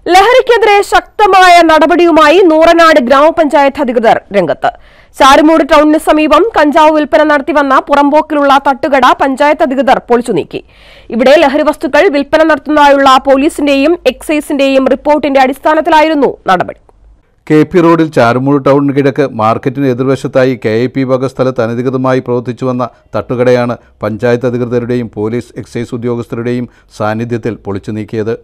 ലഹരിക്കെതിരെ ശക്തമായ നടപടിയുമായി നൂറനാട് ഗ്രാമപഞ്ചായത്ത് അധികൃതർ രംഗത്ത് ചാരുമൂട് ടൗണിന് സമീപം കഞ്ചാവ് വിൽപ്പന നടത്തിവന്ന പുറമ്പോക്കിലുള്ള തട്ടുകട പഞ്ചായത്ത് അധികൃതർ പൊളിച്ചു നീക്കി ഇവിടെ ലഹരി വസ്തുക്കൾ വിൽപ്പന നടത്തുന്നതായുള്ള പോലീസിന്റെയും എക്സൈസിന്റെയും റിപ്പോർട്ടിന്റെ അടിസ്ഥാനത്തിലായിരുന്നു നടപടി കെ പി റോഡിൽ ചാരുമൂട് ടൗണിന് കിഴക്ക് മാർക്കറ്റിന് എതിർവശത്തായി കെ ഐ പി വക സ്ഥലത്ത് അനധികൃതമായി പ്രവർത്തിച്ചു വന്ന തട്ടുകടയാണ് പഞ്ചായത്ത് അധികൃതരുടെയും പോലീസ് എക്സൈസ് ഉദ്യോഗസ്ഥരുടെയും സാന്നിധ്യത്തിൽ പൊളിച്ചു നീക്കിയത്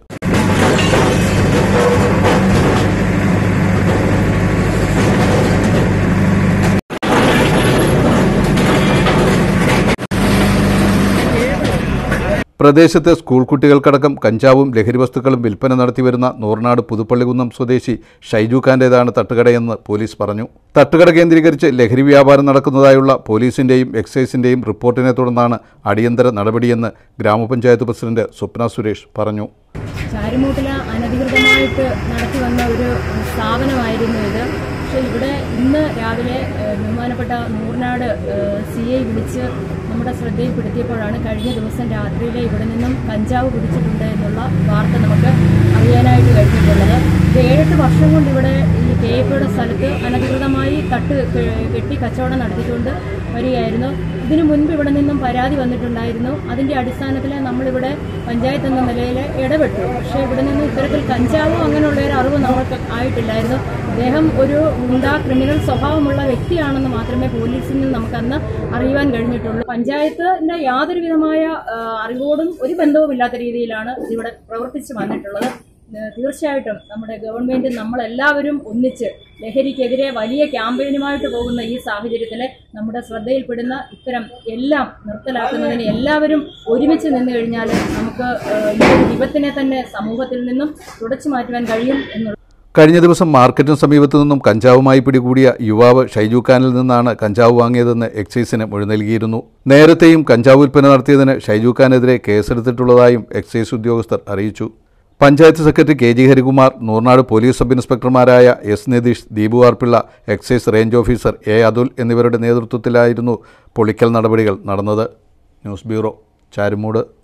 പ്രദേശത്തെ സ്കൂൾ കുട്ടികൾക്കടക്കം കഞ്ചാവും ലഹരി വസ്തുക്കളും വിൽപ്പന നടത്തിവരുന്ന നൂർനാട് പുതുപ്പള്ളികുന്നം സ്വദേശി ഷൈജു ഖാന്റേതാണ് തട്ടുകടയെന്ന് പോലീസ് പറഞ്ഞു തട്ടുകട കേന്ദ്രീകരിച്ച് ലഹരി വ്യാപാരം നടക്കുന്നതായുള്ള പോലീസിന്റെയും എക്സൈസിന്റെയും റിപ്പോർട്ടിനെ തുടർന്നാണ് അടിയന്തര നടപടിയെന്ന് ഗ്രാമപഞ്ചായത്ത് പ്രസിഡന്റ് സ്വപ്ന സുരേഷ് പറഞ്ഞു ചാരുമൂട്ടിൽ അനധികൃതമായിട്ട് നടത്തി വന്ന ഒരു സ്ഥാപനമായിരുന്നു ഇത് പക്ഷേ ഇവിടെ ഇന്ന് രാവിലെ ഏഹ്, ബഹുമാനപ്പെട്ട നൂറിനാട് സി ഐ വിളിച്ച് നമ്മുടെ ശ്രദ്ധയിൽപ്പെടുത്തിയപ്പോഴാണ് കഴിഞ്ഞ ദിവസം രാത്രിയിലെ ഇവിടെ നിന്നും കഞ്ചാവ് പിടിച്ചിട്ടുണ്ട് എന്നുള്ള വാർത്ത നമുക്ക് അറിയാനായിട്ട് കഴിഞ്ഞിട്ടുള്ളത് ഇത് ഏഴെട്ട് വർഷം കൊണ്ട് ഇവിടെ ഈ കെ എഫയുടെ സ്ഥലത്ത് അനധികൃതമായി തട്ട് കെ- കെട്ടി കച്ചവടം നടത്തിക്കൊണ്ട് വരികയായിരുന്നു ഇതിനു മുൻപ് ഇവിടെ നിന്നും പരാതി വന്നിട്ടുണ്ടായിരുന്നു അതിന്റെ അടിസ്ഥാനത്തിൽ നമ്മളിവിടെ പഞ്ചായത്ത് എന്ന നിലയിൽ ഇടപെട്ടു പക്ഷേ ഇവിടെ നിന്ന് ഇത്തരത്തിൽ കഞ്ചാവോ അങ്ങനെയുള്ള ഒരു അറിവ് നമ്മൾക്ക് ആയിട്ടില്ലായിരുന്നു അദ്ദേഹം ഒരു ഗുണ്ടാ ക്രിമിനൽ സ്വഭാവമുള്ള വ്യക്തിയാണെന്ന് മാത്രമേ പോലീസിൽ നിന്ന് നമുക്കന്ന് അറിയുവാൻ കഴിഞ്ഞിട്ടുള്ളൂ പഞ്ചായത്തിന്റെ യാതൊരു വിധമായ ആ, അറിവോടും ഒരു ബന്ധവുമില്ലാത്ത രീതിയിലാണ് ഇവിടെ പ്രവർത്തിച്ചു വന്നിട്ടുള്ളത് ഏഹ് തീർച്ചയായിട്ടും നമ്മുടെ ഗവൺമെന്റ് നമ്മളെല്ലാവരും ഒന്നിച്ച് ലഹരിക്കെതിരെ വലിയ ക്യാമ്പയിനുമായിട്ട് പോകുന്ന ഈ സാഹചര്യത്തിൽ നമ്മുടെ ശ്രദ്ധയിൽപ്പെടുന്ന ഇത്തരം എല്ലാം നിർത്തലാക്കുന്നതിന് എല്ലാവരും ഒരുമിച്ച് നിന്നു കഴിഞ്ഞാൽ നമുക്ക് ഏഹ് ഈ ഒരു വിപത്തിനെ തന്നെ സമൂഹത്തിൽ നിന്നും തുടച്ചു മാറ്റുവാൻ കഴിയും എന്നുള്ള കഴിഞ്ഞ ദിവസം മാർക്കറ്റിന് സമീപത്തു നിന്നും കഞ്ചാവുമായി പിടികൂടിയ യുവാവ് ഷൈജു ഖാനിൽ നിന്നാണ് കഞ്ചാവ് വാങ്ങിയതെന്ന് എക്സൈസിന് മൊഴി നൽകിയിരുന്നു നേരത്തെയും കഞ്ചാവ് വിൽപ്പന നടത്തിയതിന് ഷൈജു ഖാനെതിരെ കേസെടുത്തിട്ടുള്ളതായും എക്സൈസ് ഉദ്യോഗസ്ഥർ അറിയിച്ചു panchayat secretary K G Harikumar Nooranad police sub ഇൻസ്പെക്ടർമാരായ S Nithish Deepu R Pillai excise range officer A Athul എന്നിവരുടെ നേതൃത്വത്തിലായിരുന്നു പൊളിക്കൽ നടപടികൾ നടന്നത് ന്യൂസ് ബ്യൂറോ ചാരുമൂട്